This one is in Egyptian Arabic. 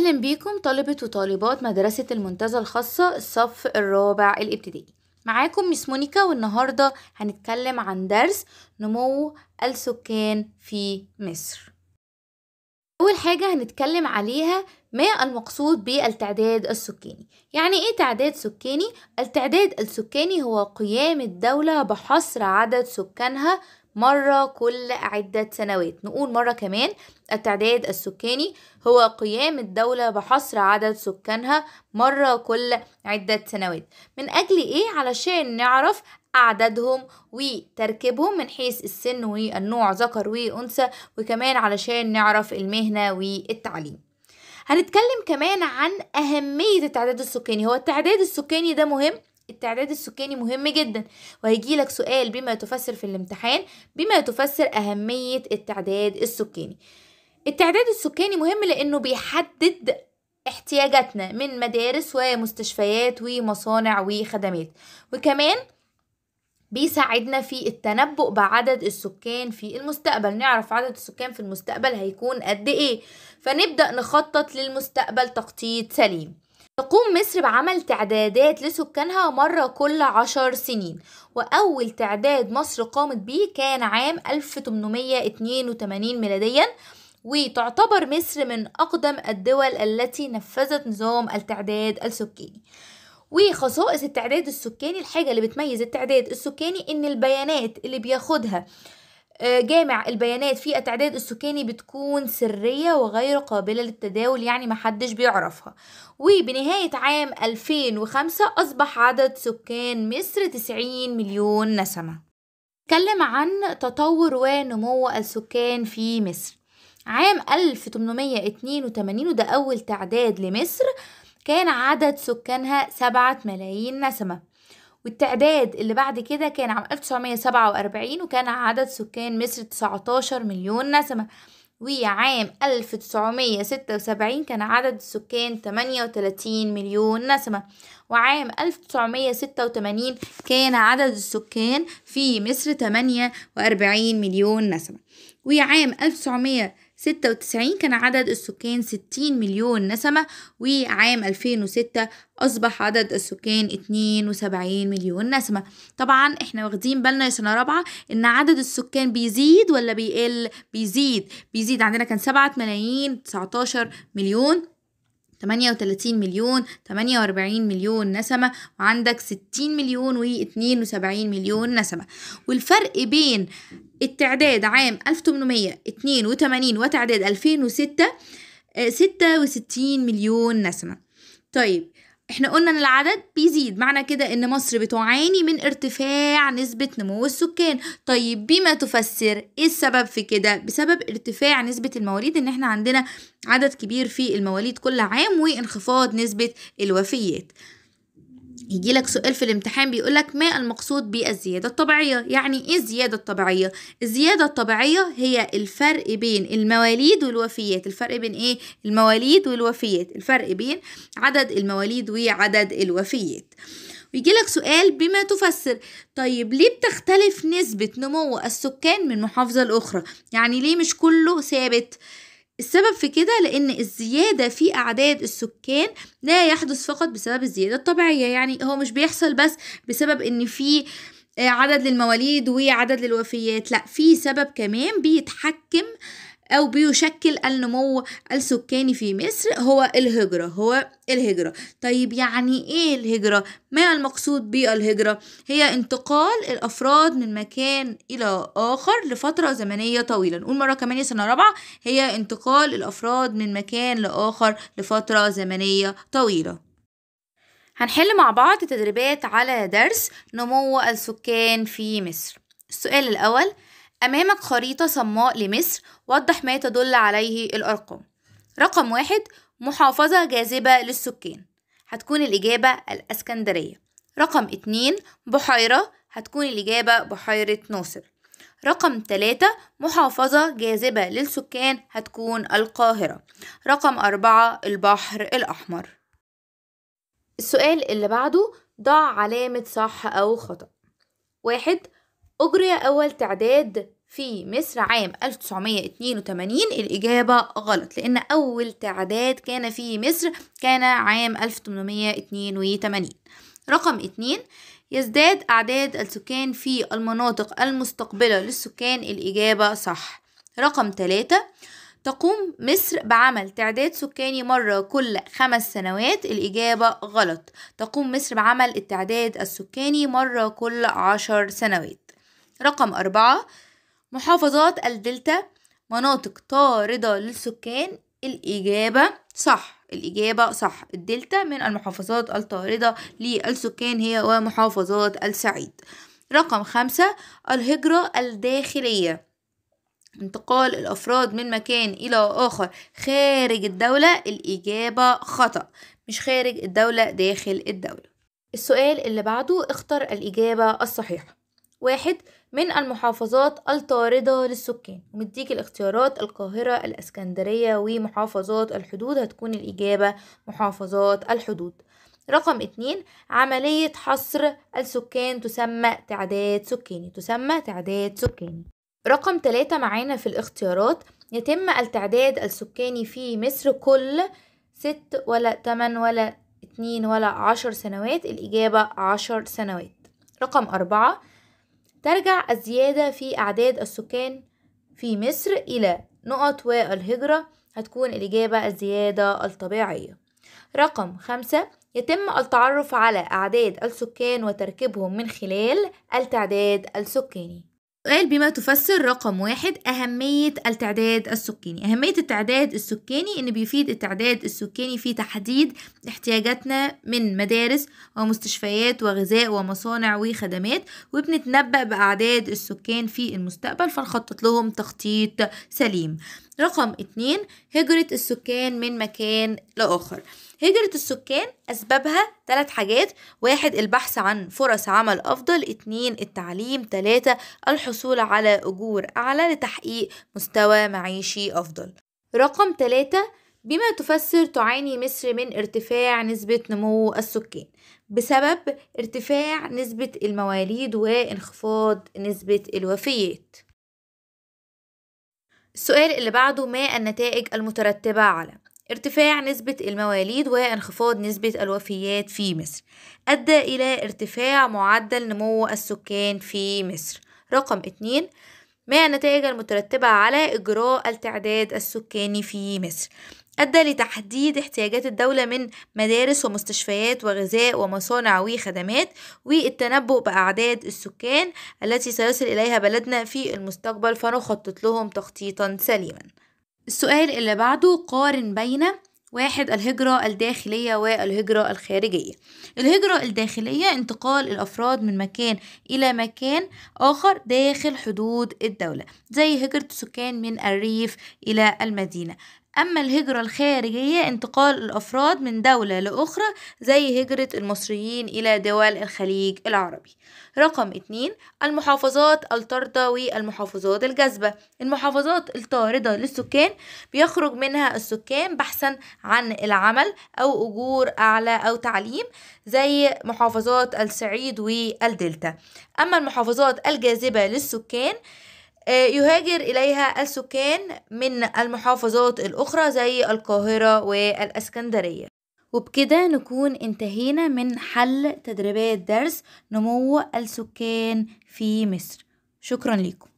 أهلا بيكم طلبة وطالبات مدرسة المنتزه الخاصة الصف الرابع الابتدائي معاكم ميس مونيكا والنهاردة هنتكلم عن درس نمو السكان في مصر أول حاجة هنتكلم عليها ما المقصود بالتعداد السكاني يعني ايه تعداد سكاني؟ التعداد السكاني هو قيام الدولة بحصر عدد سكانها مرة كل عدة سنوات نقول مرة كمان التعداد السكاني هو قيام الدولة بحصر عدد سكانها مرة كل عدة سنوات من أجل إيه؟ علشان نعرف أعدادهم وتركيبهم من حيث السن والنوع ذكر وأنثى وكمان علشان نعرف المهنة والتعليم هنتكلم كمان عن أهمية التعداد السكاني هو التعداد السكاني ده مهم التعداد السكاني مهم جدا وهيجي لك سؤال بما تفسر في الامتحان بما تفسر أهمية التعداد السكاني التعداد السكاني مهم لأنه بيحدد احتياجاتنا من مدارس ومستشفيات ومصانع وخدمات وكمان بيساعدنا في التنبؤ بعدد السكان في المستقبل نعرف عدد السكان في المستقبل هيكون قد ايه فنبدأ نخطط للمستقبل تخطيط سليم تقوم مصر بعمل تعدادات لسكانها مرة كل عشر سنين وأول تعداد مصر قامت به كان عام 1882 ميلاديا وتعتبر مصر من أقدم الدول التي نفذت نظام التعداد السكاني وخصائص التعداد السكاني الحاجة اللي بتميز التعداد السكاني إن البيانات اللي بياخدها جامع البيانات في التعداد السكاني بتكون سرية وغير قابلة للتداول يعني محدش بيعرفها وبنهاية عام 2005 أصبح عدد سكان مصر 90 مليون نسمة نتكلم عن تطور ونمو السكان في مصر عام 1882 وده أول تعداد لمصر كان عدد سكانها سبعة ملايين نسمة والتعداد اللي بعد كده كان عام 1947 وكان عدد سكان مصر 19 مليون نسمة وعام 1976 كان عدد السكان 38 مليون نسمة وعام 1986 كان عدد السكان في مصر 48 مليون نسمة وعام 1900 96 كان عدد السكان 60 مليون نسمة وعام 2006 أصبح عدد السكان 72 مليون نسمة طبعا احنا واخدين بالنا يا سنة رابعة إن عدد السكان بيزيد ولا بيقل بيزيد بيزيد عندنا كان 7 ملايين 19 مليون 38 مليون 48 مليون نسمة وعندك 60 مليون و 72 مليون نسمة والفرق بين التعداد عام 1882 وتعداد 2006 66 مليون نسمة طيب احنا قلنا ان العدد بيزيد معنى كده ان مصر بتعاني من ارتفاع نسبة نمو السكان طيب بما تفسر ايه السبب في كده بسبب ارتفاع نسبة المواليد ان احنا عندنا عدد كبير في المواليد كل عام وانخفاض نسبة الوفيات يجي لك سؤال في الامتحان بيقول لك ما المقصود بالزيادة الطبيعية يعني ايه الزيادة الطبيعية الزيادة الطبيعية هي الفرق بين المواليد والوفيات الفرق بين ايه المواليد والوفيات الفرق بين عدد المواليد وعدد الوفيات ويجي لك سؤال بما تفسر طيب ليه بتختلف نسبة نمو السكان من محافظة لأخرى يعني ليه مش كله ثابت السبب في كده لأن الزيادة في أعداد السكان لا يحدث فقط بسبب الزيادة الطبيعية يعني هو مش بيحصل بس بسبب إن في عدد للمواليد وعدد للوفيات لا في سبب كمان بيتحكم أو بيشكل النمو السكاني في مصر هو الهجرة هو الهجرة طيب يعني إيه الهجرة؟ ما المقصود بالهجرة؟ هي انتقال الأفراد من مكان إلى آخر لفترة زمنية طويلة نقول مرة كمان يا سنة رابعة هي انتقال الأفراد من مكان لآخر لفترة زمنية طويلة هنحل مع بعض تدريبات على درس نمو السكان في مصر السؤال الأول أمامك خريطة صماء لمصر وضح ما تدل عليه الأرقام رقم واحد محافظة جاذبة للسكان هتكون الإجابة الأسكندرية رقم اتنين بحيرة هتكون الإجابة بحيرة ناصر رقم تلاتة محافظة جاذبة للسكان هتكون القاهرة رقم أربعة البحر الأحمر السؤال اللي بعده ضع علامة صح أو خطأ واحد أجري أول تعداد في مصر عام 1982 الإجابة غلط لأن أول تعداد كان في مصر كان عام 1882 رقم اتنين يزداد أعداد السكان في المناطق المستقبلة للسكان الإجابة صح رقم ثلاثة تقوم مصر بعمل تعداد سكاني مرة كل خمس سنوات الإجابة غلط تقوم مصر بعمل التعداد السكاني مرة كل عشر سنوات رقم أربعة محافظات الدلتا مناطق طاردة للسكان الإجابة صح الإجابة صح الدلتا من المحافظات الطاردة للسكان هي ومحافظات الصعيد رقم خمسة الهجرة الداخلية انتقال الأفراد من مكان إلى آخر خارج الدولة الإجابة خطأ مش خارج الدولة داخل الدولة السؤال اللي بعده اختر الإجابة الصحيحة واحد من المحافظات الطاردة للسكان ومديك الاختيارات القاهرة الاسكندرية ومحافظات الحدود هتكون الإجابة محافظات الحدود رقم اتنين عملية حصر السكان تسمى تعداد سكاني تسمى تعداد سكاني رقم تلاتة معانا في الاختيارات يتم التعداد السكاني في مصر كل ست ولا تمن ولا اتنين ولا عشر سنوات الإجابة عشر سنوات رقم أربعة ترجع الزيادة في أعداد السكان في مصر إلى نقط والهجرة هتكون الإجابة الزيادة الطبيعية رقم خمسة يتم التعرف على أعداد السكان وتركيبهم من خلال التعداد السكاني سؤال بما تفسر رقم واحد أهمية التعداد السكاني أهمية التعداد السكاني إن بيفيد التعداد السكاني في تحديد احتياجاتنا من مدارس ومستشفيات وغذاء ومصانع وخدمات وبنتنبأ بأعداد السكان في المستقبل فنخطط لهم تخطيط سليم رقم اتنين هجرة السكان من مكان لآخر هجرة السكان أسبابها ثلاث حاجات واحد البحث عن فرص عمل أفضل اتنين التعليم تلاتة الحصول على أجور أعلى لتحقيق مستوى معيشي أفضل رقم تلاتة بما تفسر تعاني مصر من ارتفاع نسبة نمو السكان بسبب ارتفاع نسبة المواليد وانخفاض نسبة الوفيات السؤال اللي بعده ما النتائج المترتبة على ارتفاع نسبة المواليد وانخفاض نسبة الوفيات في مصر أدى إلى ارتفاع معدل نمو السكان في مصر رقم اتنين ما النتائج المترتبة على إجراء التعداد السكاني في مصر أدى لتحديد احتياجات الدولة من مدارس ومستشفيات وغذاء ومصانع وخدمات والتنبؤ بأعداد السكان التي سيصل إليها بلدنا في المستقبل فنخطط لهم تخطيطا سليما السؤال اللي بعده قارن بين واحد الهجرة الداخلية والهجرة الخارجية الهجرة الداخلية انتقال الأفراد من مكان إلى مكان آخر داخل حدود الدولة زي هجرة السكان من الريف إلى المدينة أما الهجرة الخارجية انتقال الأفراد من دولة لأخرى زي هجرة المصريين إلى دول الخليج العربي رقم اتنين المحافظات الطاردة والمحافظات الجاذبة المحافظات الطاردة للسكان بيخرج منها السكان بحثا عن العمل أو أجور أعلى أو تعليم زي محافظات الصعيد والدلتا أما المحافظات الجاذبة للسكان آه، يهاجر إليها السكان من المحافظات الأخرى زي القاهرة والأسكندرية وبكده نكون انتهينا من حل تدريبات درس نمو السكان في مصر شكرا لكم